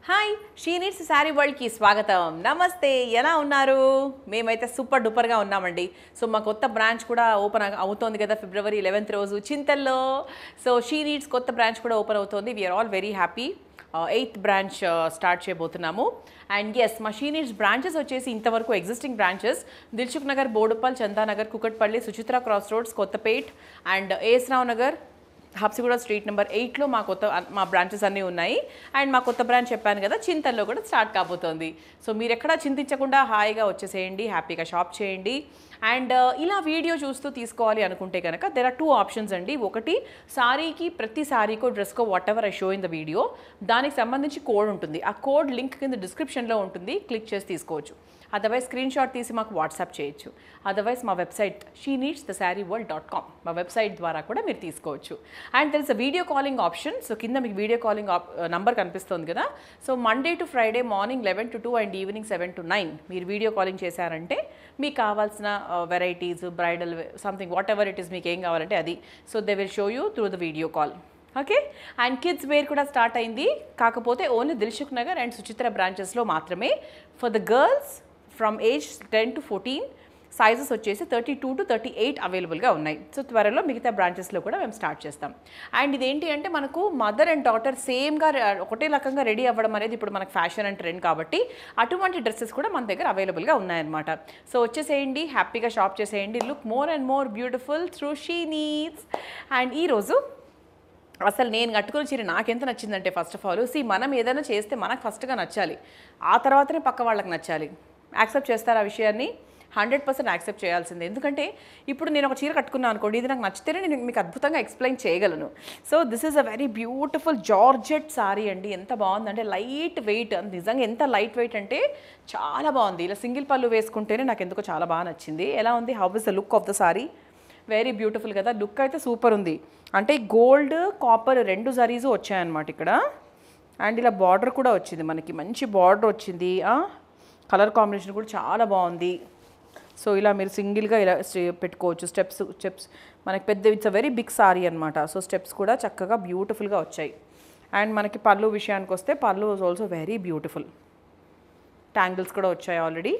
hi She Needs Saree వరల్డ్కి స్వాగతం నమస్తే ఎలా ఉన్నారు మేమైతే సూపర్ డూపర్గా ఉన్నామండి సో మా కొత్త బ్రాంచ్ కూడా ఓపెన్ అవుతోంది కదా ఫిబ్రవరి లెవెన్త్ రోజు చింతల్లో సో షీ నీడ్స్ కొత్త బ్రాంచ్ కూడా ఓపెన్ అవుతోంది we're all very happy eighth branch start చేయబోతున్నాము అండ్ ఎస్ మా షీ నీడ్స్ బ్రాంచెస్ వచ్చేసి ఇంతవరకు existing branches Dilsukhnagar Boduppal Chandanagar Kukatpally Suchitra cross roads Kothapet and A S Rao Nagar Habsiguda street number ఎయిట్లో మా కొత్త మా బ్రాంచెస్ అన్నీ ఉన్నాయి అండ్ మా కొత్త బ్రాంచ్ చెప్పాను కదా చింతల్లో కూడా స్టార్ట్ కాబోతోంది సో మీరు ఎక్కడా చింతించకుండా హాయిగా వచ్చేసేయండి హ్యాపీగా షాప్ చేయండి అండ్ ఇలా వీడియో చూస్తూ తీసుకోవాలి అనుకుంటే కనుక దెర్ ఆర్ టూ ఆప్షన్స్ అండి ఒకటి సారీకి ప్రతి సారీకో డ్రెస్కో whatever I show in the video దానికి సంబంధించి కోడ్ ఉంటుంది ఆ కోడ్ లింక్ కింద డిస్క్రిప్షన్లో ఉంటుంది క్లిక్ చేసి తీసుకోవచ్చు అదర్వైజ్ స్క్రీన్ షాట్ తీసి మాకు వాట్సాప్ చేయొచ్చు అదర్వైజ్ మా website She Needs the Saree World dot com మా వెబ్సైట్ ద్వారా కూడా మీరు తీసుకోవచ్చు and there is a video calling option so కింద మీకు వీడియో కాలింగ్ నంబర్ కనిపిస్తుంది కదా so Monday to Friday morning eleven to two and evening seven to nine మీరు వీడియో కాలింగ్ చేశారంటే మీకు కావాల్సిన varieties bridal something whatever it is మీకు ఏం కావాలంటే అది so they will show you through the video call okay and kids wear కూడా start అయింది కాకపోతే only Dilsukhnagar and Suchitra బ్రాంచెస్లో మాత్రమే for the girls from age ten to fourteen sizes వచ్చేసి thirty two to thirty eight అవైలబుల్గా ఉన్నాయి so త్వరలో మిగతా బ్రాంచెస్లో కూడా మేము స్టార్ట్ చేస్తాం అండ్ ఇదేంటి అంటే మనకు మదర్ అండ్ డాటర్ సేమ్గా ఒకటే రకంగా రెడీ అవ్వడం అనేది ఇప్పుడు మనకు ఫ్యాషన్ అండ్ ట్రెండ్ కాబట్టి అటువంటి డ్రెస్సెస్ కూడా మన దగ్గర అవైలబుల్గా ఉన్నాయన్నమాట సో వచ్చేసేయండి హ్యాపీగా షాప్ చేసేయండి look more and more beautiful through She Needs and ఈరోజు అసలు నేను కట్టుకున్న చీర నాకెంత నచ్చిందంటే ఫస్ట్ ఆఫ్ ఆల్ సి మనం ఏదైనా చేస్తే మనకు ఫస్ట్గా నచ్చాలి ఆ తర్వాతనే పక్క వాళ్ళకి నచ్చాలి యాక్సెప్ట్ చేస్తారు ఆ విషయాన్ని హండ్రెడ్ పర్సెంట్ యాక్సెప్ట్ చేయాల్సిందే ఎందుకంటే ఇప్పుడు నేను ఒక చీర కట్టుకున్నాను అనుకోండి ఇది నాకు నచ్చితేనే నేను మీకు అద్భుతంగా ఎక్స్ప్లెయిన్ చేయగలను so this is a very beautiful georgette sari అండి ఎంత బాగుందంటే లైట్ వెయిట్ నిజంగా ఎంత లైట్ వెయిట్ అంటే చాలా బాగుంది ఇలా సింగిల్ పళ్ళు వేసుకుంటేనే నాకు ఎందుకో చాలా బాగా నచ్చింది ఎలా ఉంది how is the look of the sari very beautiful కదా లుక్ అయితే సూపర్ ఉంది అంటే గోల్డ్ కాపర్ రెండు జరీస్ వచ్చాయన్నమాట ఇక్కడ అండ్ ఇలా బార్డర్ కూడా వచ్చింది మనకి మంచి బార్డర్ వచ్చింది కలర్ కాంబినేషన్ కూడా చాలా బాగుంది సో ఇలా మీరు సింగిల్గా ఇలా స్టే- పెట్టుకోవచ్చు స్టెప్స్ స్టెప్స్ మనకి పెద్ద it's a very big sari అనమాట సో స్టెప్స్ కూడా చక్కగా బ్యూటిఫుల్గా వచ్చాయి అండ్ మనకి పళ్ళు విషయానికి వస్తే పళ్ళు ఇస్ ఆల్సో వెరీ బ్యూటిఫుల్ ట్యాంగిల్స్ కూడా వచ్చాయి ఆల్రెడీ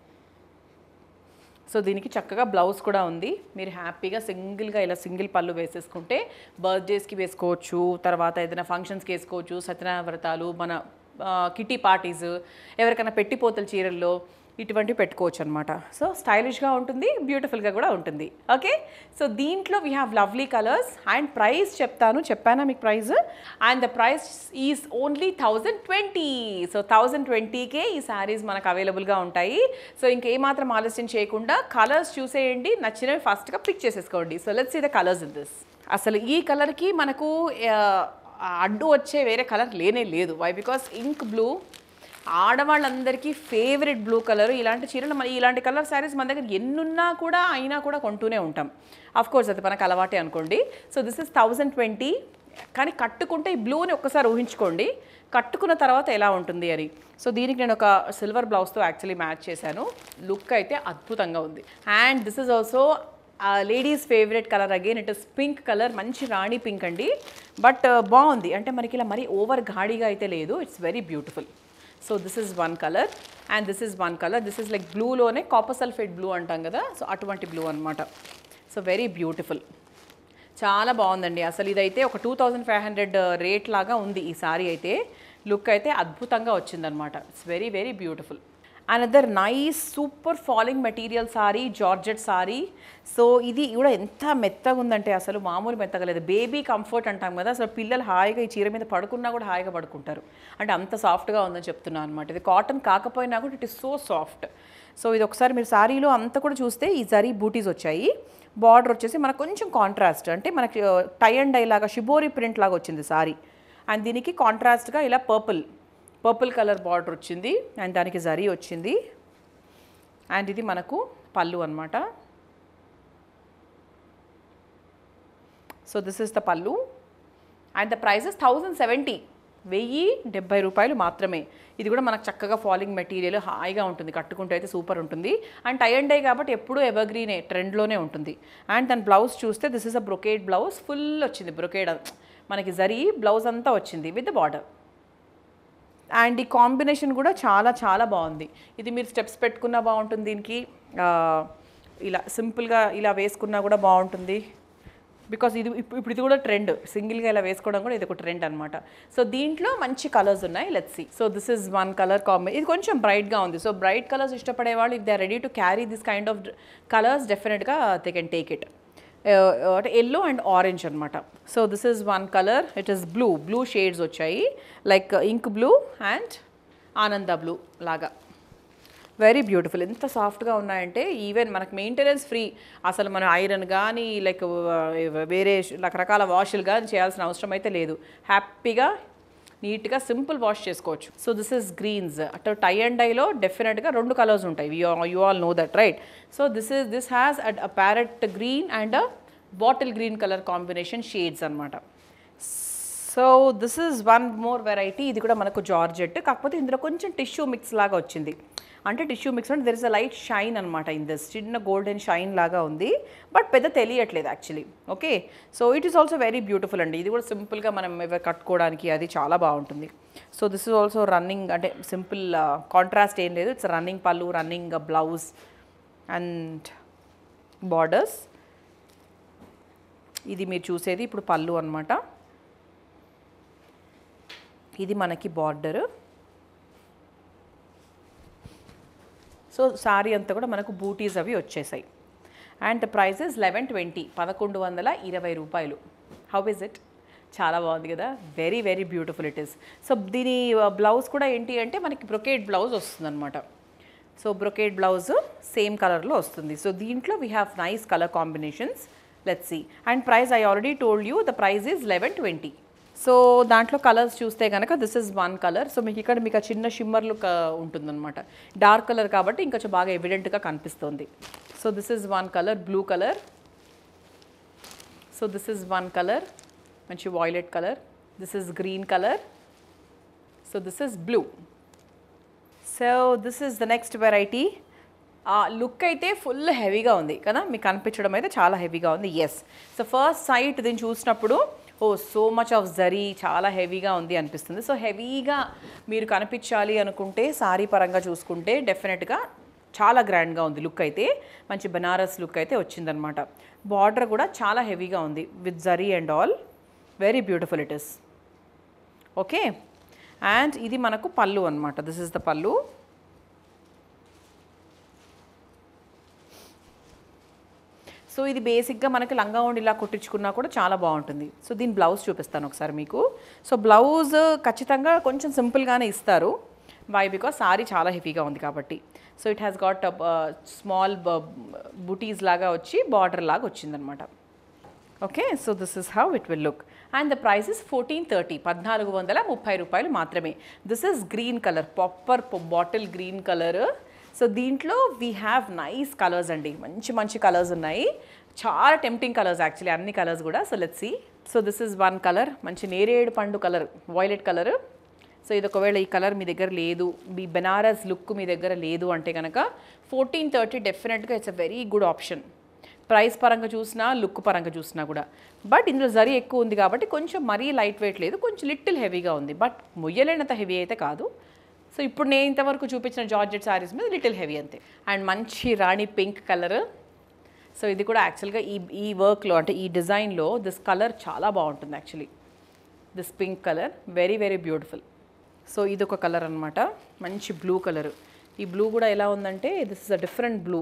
సో దీనికి చక్కగా బ్లౌజ్ కూడా ఉంది మీరు హ్యాపీగా సింగిల్గా ఇలా సింగిల్ పళ్ళు వేసేసుకుంటే బర్త్డేస్కి వేసుకోవచ్చు తర్వాత ఏదైనా ఫంక్షన్స్కి వేసుకోవచ్చు సత్యనారాయణ వ్రతాలు మన కిటీ పార్టీస్ ఎవరికైనా పెట్టిపోతల చీరల్లో ఇటువంటివి పెట్టుకోవచ్చు అనమాట సో స్టైలిష్గా ఉంటుంది బ్యూటిఫుల్గా కూడా ఉంటుంది ఓకే సో దీంట్లో we have lovely colours and price చెప్తాను చెప్పానా మీకు price and the price is only thousand twenty so thousand ట్వంటీకే ఈ శారీస్ మనకు అవైలబుల్గా ఉంటాయి సో ఇంకేమాత్రం ఆలస్యం చేయకుండా కలర్స్ చూసేయండి నచ్చినవి ఫస్ట్గా పిక్ చేసేసుకోండి so let's see the colours in this అసలు ఈ కలర్కి మనకు ఆ, అడ్డు వచ్చే వేరే కలర్ లేనే లేదు వై బికాస్ ఇంక్ బ్లూ ఆడవాళ్ళందరికీ ఫేవరెట్ బ్లూ కలర్ ఇలాంటి చీరలు మన ఇలాంటి కలర్ శారీస్ మన దగ్గర ఎన్నున్నా కూడా అయినా కూడా కొంటూనే ఉంటాం అఫ్ కోర్స్ అది మనకు అలవాటే అనుకోండి so this is thousand twenty కానీ కట్టుకుంటే ఈ బ్లూని ఒక్కసారి ఊహించుకోండి కట్టుకున్న తర్వాత ఎలా ఉంటుంది అని సో దీనికి నేను ఒక సిల్వర్ బ్లౌజ్తో యాక్చువల్లీ మ్యాచ్ చేశాను లుక్ అయితే అద్భుతంగా ఉంది and this is also ladies favourite colour again it is pink colour మంచి రాణి పింక్ అండి బట్ బాగుంది అంటే మనకి ఇలా మరీ ఓవర్ గాడిగా అయితే లేదు it's very beautiful so this is one colour and this is one colour this is like బ్లూలోనే కాపర్ సల్ఫేట్ బ్లూ అంటాం కదా సో అటువంటి బ్లూ అనమాట సో వెరీ బ్యూటిఫుల్ చాలా బాగుందండి అసలు ఇదైతే ఒక two thousand five hundred rate లాగా ఉంది ఈ సారీ అయితే లుక్ అయితే అద్భుతంగా వచ్చిందనమాట it's very very beautiful another nice super falling material sari georgette sari so ఇది కూడా ఎంత మెత్తగా ఉందంటే అసలు మామూలు మెత్తగా లేదు బేబీ కంఫర్ట్ అంటాం కదా అసలు పిల్లలు హాయిగా ఈ చీర మీద పడుకున్నా కూడా హాయిగా పడుకుంటారు అంటే అంత సాఫ్ట్గా ఉందని చెప్తున్నాను అనమాట ఇది కాటన్ కాకపోయినా కూడా it is so soft so ఇది ఒకసారి మీరు సారీలో అంతా కూడా చూస్తే ఈ జరీ బూటీస్ వచ్చాయి బార్డర్ వచ్చేసి మనకు కొంచెం కాంట్రాస్ట్ అంటే మనకి టై అండ్ డై లాగా షిబోరి ప్రింట్ లాగా వచ్చింది సారీ అండ్ దీనికి కాంట్రాస్ట్గా ఇలా పర్పుల్ పర్పుల్ కలర్ బార్డర్ వచ్చింది అండ్ దానికి జరీ వచ్చింది అండ్ ఇది మనకు పళ్ళు అనమాట so this is the pallu and the prices thousand seventy వెయ్యి డెబ్బై రూపాయలు మాత్రమే ఇది కూడా మనకు చక్కగా ఫాలింగ్ మెటీరియల్ హాయిగా ఉంటుంది కట్టుకుంటే అయితే సూపర్ ఉంటుంది అండ్ టై అండ్ డై కాబట్టి ఎప్పుడూ ఎవర్గ్రీనే ట్రెండ్లోనే ఉంటుంది అండ్ దాని బ్లౌజ్ చూస్తే this is a brocade blouse full వచ్చింది బ్రొకేడ్ మనకి జరీ బ్లౌజ్ అంతా వచ్చింది విత్ ద బార్డర్ అండ్ ఈ కాంబినేషన్ కూడా చాలా చాలా బాగుంది ఇది మీరు స్టెప్స్ పెట్టుకున్నా బాగుంటుంది దీనికి ఆ, ఇలా సింపుల్గా ఇలా వేసుకున్నా కూడా బాగుంటుంది బికాస్ ఇది ఇప్పుడు ఇప్పుడు ఇది కూడా ట్రెండ్ సింగిల్గా ఇలా వేసుకోవడం కూడా ఇది ఒక ట్రెండ్ అనమాట సో దీంట్లో మంచి కలర్స్ ఉన్నాయి let's see so this is one colour combi ఇది కొంచెం బ్రైట్గా ఉంది సో బ్రైట్ కలర్స్ ఇష్టపడే వాళ్ళు if they are ready to carry this kind of colours డెఫినెట్గా they can take it yellow and orange అనమాట so this is one colour it is blue blue shades వచ్చాయి like ink blue and ఆనంద blue లాగా very beautiful ఎంత సాఫ్ట్గా ఉన్నాయంటే even మనకు maintenance free అసలు మనం ఐరన్ కానీ లైక్ వేరే రకరకాల వాషులు కానీ చేయాల్సిన అవసరం అయితే లేదు హ్యాపీగా నీట్గా సింపుల్ వాష్ చేసుకోవచ్చు సో దిస్ ఇస్ గ్రీన్స్ అటు టై అండ్ డైలో డెఫినెట్గా రెండు కలర్స్ ఉంటాయి you all know that right so this is this has a parrot green and a bottle green colour combination shades అనమాట so this is one more variety ఇది కూడా మనకు georgette కాకపోతే ఇందులో కొంచెం టిష్యూ మిక్స్ లాగా వచ్చింది అంటే టిష్యూ మిక్స్ అంటే there is a light shine అనమాట ఇన్ దిస్ చిన్న గోల్డెన్ షైన్ లాగా ఉంది బట్ పెద్ద తెలియట్లేదు actually okay so it is also very beautiful అండి ఇది కూడా సింపుల్గా మనం ఎవరు కట్టుకోవడానికి అది చాలా బాగుంటుంది so this is also running అంటే సింపుల్ కాంట్రాస్ట్ ఏం లేదు ఇట్స్ రన్నింగ్ పళ్ళు రన్నింగ్ బ్లౌజ్ అండ్ బార్డర్స్ ఇది మీరు చూసేది ఇప్పుడు పళ్ళు అనమాట ఇది మనకి బార్డర్ సో సారీ అంతా కూడా మనకు బూటీస్ అవి వచ్చేసాయి and the price is eleven twenty పదకొండు వందల ఇరవై రూపాయలు హౌ ఇస్ ఇట్ చాలా బాగుంది కదా very very beautiful it is so దీని బ్లౌజ్ కూడా ఏంటి అంటే మనకి బ్రొకేట్ బ్లౌజ్ వస్తుంది అనమాట సో బ్రొకేట్ బ్లౌజ్ సేమ్ కలర్లో వస్తుంది సో దీంట్లో we have nice colour combinations let's see and price I already told you the price is eleven twenty so దాంట్లో కలర్స్ చూస్తే కనుక this is one colour so మీకు ఇక్కడ మీకు ఆ చిన్న షిమ్మర్ లుక్ ఉంటుందన్నమాట డార్క్ కలర్ కాబట్టి ఇంకొంచెం బాగా ఎవిడెంట్గా కనిపిస్తుంది so this is one colour blue colour so this is one colour మంచి violet colour this is green colour so this is blue so this is the next variety ఆ look అయితే full హెవీగా ఉంది కదా మీకు కనిపించడం అయితే చాలా హెవీగా ఉంది ఎస్ సో ఫస్ట్ సైట్ దీన్ని చూసినప్పుడు oh so much of zari చాలా హెవీగా ఉంది అనిపిస్తుంది సో హెవీగా మీరు కనిపించాలి అనుకుంటే సారీ పరంగా చూసుకుంటే డెఫినెట్గా చాలా గ్రాండ్గా ఉంది లుక్ అయితే మంచి బనారస్ లుక్ అయితే వచ్చిందనమాట బార్డర్ కూడా చాలా హెవీగా ఉంది with zari and all very beautiful it is okay and ఇది మనకు పళ్ళు అనమాట దిస్ ఇస్ ద పళ్ళు సో ఇది బేసిక్గా మనకి లంగా ఉండి ఇలా కుట్టించుకున్నా కూడా చాలా బాగుంటుంది సో దీని బ్లౌజ్ చూపిస్తాను ఒకసారి మీకు సో బ్లౌజ్ ఖచ్చితంగా కొంచెం సింపుల్గానే ఇస్తారు వై బికాస్ సారీ చాలా హెవీగా ఉంది కాబట్టి so it has got small butis లాగా వచ్చి బార్డర్ లాగా వచ్చిందనమాట okay so this is how it will look and the price is fourteen thirty పద్నాలుగు వందల ముప్పై రూపాయలు మాత్రమే దిస్ ఇస్ గ్రీన్ కలర్ పాపర్ బాటిల్ గ్రీన్ కలర్ సో దీంట్లో వీ హ్యావ్ నైస్ కలర్స్ అండి మంచి మంచి కలర్స్ ఉన్నాయి చాలా టెంప్టింగ్ కలర్స్ యాక్చువల్లీ అన్ని కలర్స్ కూడా so let's see so this is one colour మంచి నేరేడు పండు కలర్ వాయిలెట్ కలర్ సో ఇది ఒకవేళ ఈ కలర్ మీ దగ్గర లేదు మీ బెనారస్ లుక్ మీ దగ్గర లేదు అంటే కనుక ఫోర్టీన్ థర్టీ డెఫినెట్గా it's a very good option price పరంగా చూసినా లుక్ పరంగా చూసినా కూడా బట్ ఇందులో జరీ ఎక్కువ ఉంది కాబట్టి కొంచెం మరీ లైట్ వెయిట్ లేదు కొంచెం లిటిల్ హెవీగా ఉంది బట్ మొయ్యలేనంత హెవీ అయితే కాదు సో ఇప్పుడు నేను ఇంతవరకు చూపించిన జార్జెట్ శారీస్ మీద లిటిల్ హెవీ అంతే అండ్ మంచి రాణి పింక్ కలర్ సో ఇది కూడా యాక్చువల్గా ఈ ఈ వర్క్లో అంటే ఈ డిజైన్లో దిస్ కలర్ చాలా బాగుంటుంది actually this pink colour very very beautiful so ఇది ఒక కలర్ అనమాట మంచి బ్లూ కలర్ ఈ బ్లూ కూడా ఎలా ఉందంటే this is a different blue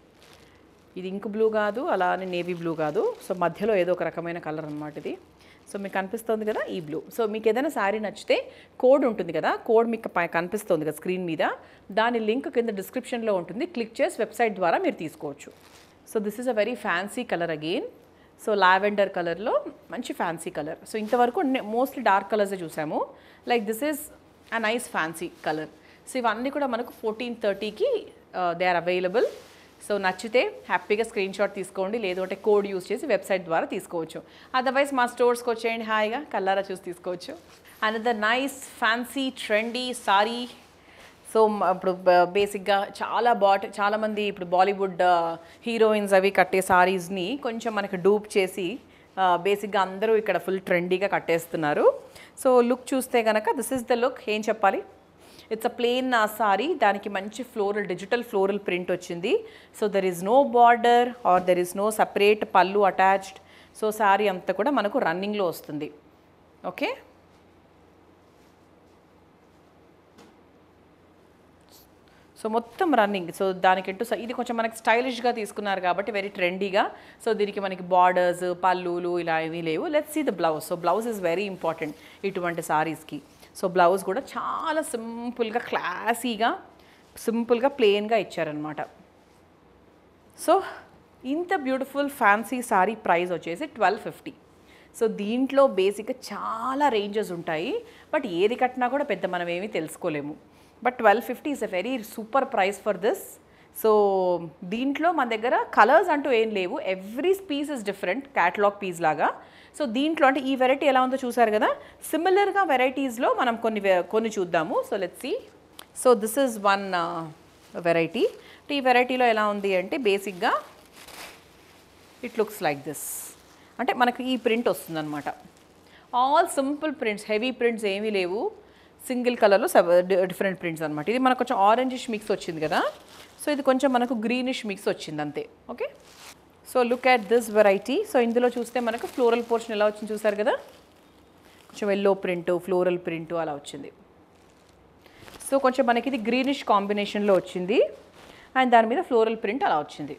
ఇది ఇంక్ బ్లూ కాదు అలానే నేవీ బ్లూ కాదు సో మధ్యలో ఏదో ఒక రకమైన కలర్ అనమాట ఇది సో మీకు కనిపిస్తుంది కదా ఈ బ్లూ సో మీకు ఏదైనా శారీ నచ్చితే కోడ్ ఉంటుంది కదా కోడ్ మీకు పై కనిపిస్తుంది కదా స్క్రీన్ మీద దాని లింక్ కింద డిస్క్రిప్షన్లో ఉంటుంది క్లిక్ చేసి వెబ్సైట్ ద్వారా మీరు తీసుకోవచ్చు so this is a very fancy colour again so lavender కలర్లో మంచి ఫ్యాన్సీ కలర్ సో ఇంతవరకు మోస్ట్లీ డార్క్ కలర్సే చూసాము like this is a nice fancy colour so ఇవన్నీ కూడా మనకు ఫోర్టీన్ థర్టీకి దే ఆర్ అవైలబుల్ సో నచ్చితే హ్యాపీగా స్క్రీన్ షాట్ తీసుకోండి లేదు అంటే కోడ్ యూస్ చేసి వెబ్సైట్ ద్వారా తీసుకోవచ్చు అదర్వైజ్ మా స్టోర్స్కి వచ్చేయండి హాయిగా కల్లారా చూసి తీసుకోవచ్చు another nice fancy trendy sari so మ- ఇప్పుడు బ- బేసిక్గా చాలా బాట్ చాలామంది ఇప్పుడు బాలీవుడ్ హీరోయిన్స్ అవి కట్టే సారీస్ని కొంచెం మనకి డూప్ చేసి ఆ, బేసిక్గా అందరూ ఇక్కడ ఫుల్ ట్రెండీగా కట్టేస్తున్నారు సో లుక్ చూస్తే కనుక దిస్ ఇస్ ద లుక్ ఏం చెప్పాలి ఇట్స్ అ ప్లెయిన్ సారీ దానికి మంచి ఫ్లోరల్ డిజిటల్ ఫ్లోరల్ ప్రింట్ వచ్చింది so there is no border or there is no separate పళ్ళు అటాచ్డ్ సో సారీ అంతా కూడా మనకు రన్నింగ్లో వస్తుంది ఓకే సో మొత్తం రన్నింగ్ సో దానికంటూ స- ఇది కొంచెం మనకి స్టైలిష్గా తీసుకున్నారు కాబట్టి వెరీ ట్రెండీగా సో దీనికి మనకి బార్డర్స్ పళ్ళులు ఇలా ఏమీ లేవు let's see the blouse so blouse is very important ఇటువంటి సారీస్కి సో బ్లౌజ్ కూడా చాలా సింపుల్గా క్లాసీగా సింపుల్గా ప్లెయిన్గా ఇచ్చారనమాట సో ఇంత బ్యూటిఫుల్ ఫ్యాన్సీ సారీ ప్రైస్ వచ్చేసి ట్వెల్వ్ ఫిఫ్టీ సో దీంట్లో బేసిక్గా చాలా రేంజెస్ ఉంటాయి బట్ ఏది కట్టినా కూడా పెద్ద మనం ఏమీ తెలుసుకోలేము but twelve fifty is a very super price for this so దీంట్లో మన దగ్గర కలర్స్ అంటూ ఏం లేవు every piece is different catalogue piece లాగా సో దీంట్లో అంటే ఈ వెరైటీ ఎలా ఉందో చూసారు కదా సిమిలర్గా వెరైటీస్లో మనం కొన్ని ve- కొన్ని చూద్దాము so let's see so this is one variety ఈ వెరైటీలో ఎలా ఉంది అంటే బేసిక్గా ఇట్ లుక్స్ లైక్ దిస్ అంటే మనకి ఈ ప్రింట్ వస్తుందన్నమాట all simple prints heavy prints ఏమీ లేవు సింగిల్ కలర్లో డిఫరెంట్ ప్రింట్స్ అనమాట ఇది మనకు కొంచెం ఆరెంజిష్ మిక్స్ వచ్చింది కదా సో ఇది కొంచెం మనకు గ్రీనిష్ మిక్స్ వచ్చింది అంతే okay so look at this variety so ఇందులో చూస్తే మనకు ఫ్లోరల్ పోర్షన్ ఎలా వచ్చింది చూసారు కదా కొంచెం ఎల్లో ప్రింట్ ఫ్లోరల్ ప్రింట్ అలా వచ్చింది సో కొంచెం మనకి ఇది గ్రీనిష్ కాంబినేషన్లో వచ్చింది అండ్ దాని మీద ఫ్లోరల్ ప్రింట్ అలా వచ్చింది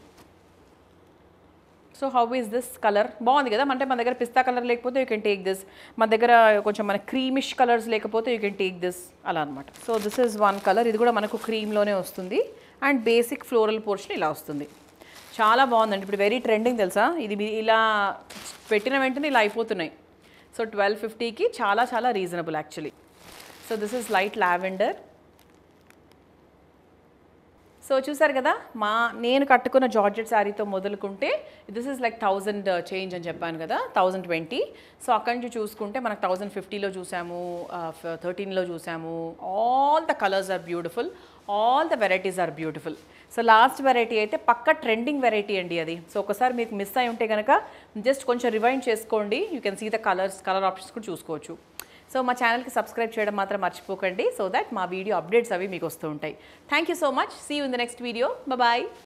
so how is this colour బాగుంది కదా అంటే మన దగ్గర పిస్తా కలర్ లేకపోతే యూ కెన్ టేక్ దిస్ మన దగ్గర కొంచెం మన క్రీమిష్ కలర్స్ లేకపోతే యూ కెన్ టేక్ దిస్ అలా అనమాట so this is one colour ఇది కూడా మనకు క్రీమ్లోనే వస్తుంది అండ్ బేసిక్ ఫ్లోరల్ పోర్షన్ ఇలా వస్తుంది చాలా బాగుందండి ఇప్పుడు వెరీ ట్రెండింగ్ తెలుసా ఇది మీ- ఇలా పెట్టిన వెంటనే ఇలా అయిపోతున్నాయి సో ట్వెల్వ్ ఫిఫ్టీకి చాలా చాలా reasonable actually so this is light lavender so చూసారు కదా మా నేను కట్టుకున్న జార్జెట్ శారీతో మొదలుకుంటే this is like thousand change అని చెప్పాను కదా థౌజండ్ ట్వంటీ సో అక్కడి నుంచి చూసుకుంటే మనకు థౌజండ్ ఫిఫ్టీలో చూసాము థర్టీన్లో చూసాము all the colours are beautiful all the varieties are beautiful so last variety అయితే పక్క ట్రెండింగ్ వెరైటీ అండి అది సో ఒకసారి మీకు మిస్ అయి ఉంటే కనుక జస్ట్ కొంచెం రివైండ్ చేసుకోండి you can see the colours colour options కూడా చూసుకోవచ్చు సో మా ఛానల్కి సబ్స్క్రైబ్ చేయడం మాత్రం మర్చిపోకండి సో దట్ మా వీడియో అప్డేట్స్ అవి మీకు వస్తూ ఉంటాయి thank you so much see you in the next video bye